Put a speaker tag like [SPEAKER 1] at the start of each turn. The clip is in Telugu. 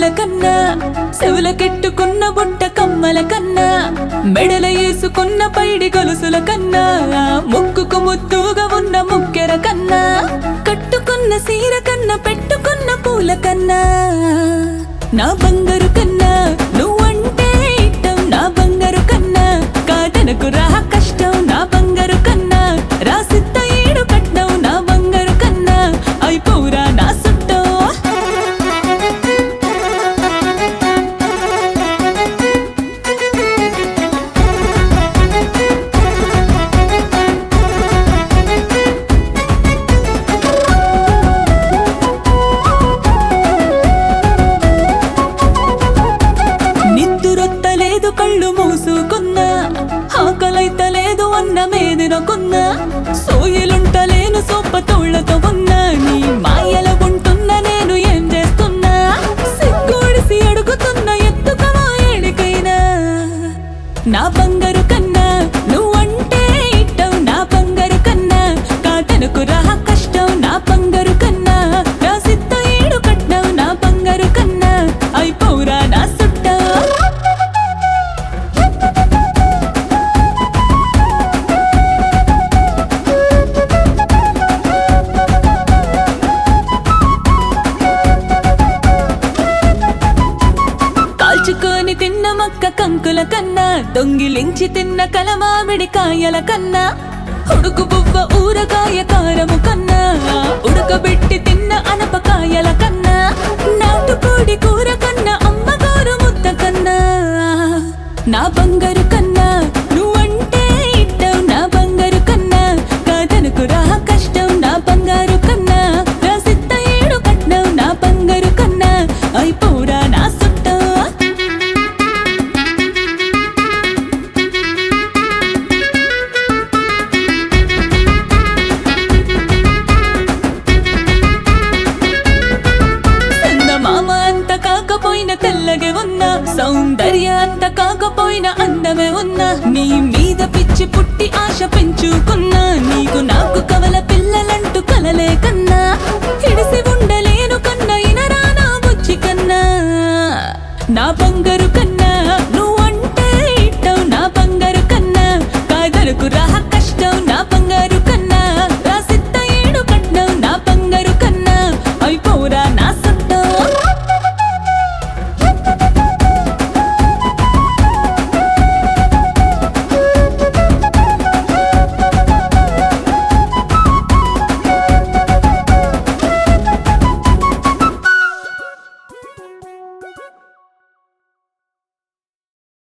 [SPEAKER 1] పువ్వుల కన్నా చెవులకెట్టుకున్న బుట్ట కమ్మల కన్నా మెడల వేసుకున్న పైడి గొలుసుల కన్నా ముక్కుకు ముద్దుగా ఉన్న ముక్కెర కన్నా కట్టుకున్న సీర కన్నా పెట్టుకున్న పూల కన్నా నా బంగారు కన్నా నువ్వంటే ఇష్టం నా బంగారు కన్నా కాటనకు రా కష్టం నా బంగారు కన్నా రాసిత్త ఏడు కట్నం నా బంగారు కన్నా అయిపోరా నా సుట్టం నిద్దురొత్తలేదు కళ్ళు మూసుకున్నా ఆకలైతలేదు అన్న మేదినకున్నా సోయలుంటలేను సొప్ప తోళ్లతో ఉన్నా నీ మాయల ఉంటున్నా నేను ఏం చేస్తున్నా సిగ్గోడిసి అడుగుతున్న ఎత్తుకవా ఏడికైనా నా బంగారు కన్నా నువ్వంటే ఇట్టం నా బంగారు కన్నా కాటనుకు రా కష్టం నా బంగారు కన్నా రాసిత్త ఏడు కట్నం నా బంగారు కన్నా అయిపోరా నా సుట్టం కాల్చుకొని తిన్న మక్క కంకుల కన్నా దొంగిలించి తిన్న కలమామిడి కాయల కన్నా ఉడుకు బువ్వ ఊరగాయ కారము కన్నా ఉడకబెట్టి తిన్న అనపకాయల కన్నా నాటుకోడి కూర కన్నా అమ్మగారు ముద్ద కన్నా నా బంగారు కన్నా నువ్వంటే ఇట్టం నా బంగారు కన్నా కాదనుకు రా కష్టం నా బంగారు కన్నా రాసిత్త ఏడు కట్నం నా బంగారు కన్నా అయిపోరా నా సుట్టం మామ అంత కాకపోయినా తెల్లగే ఉన్నా సౌందర్య అంత కాకపోయినా అందమే ఉన్నా నీ మీద పిచ్చి పుట్టి ఆశ పెంచుకో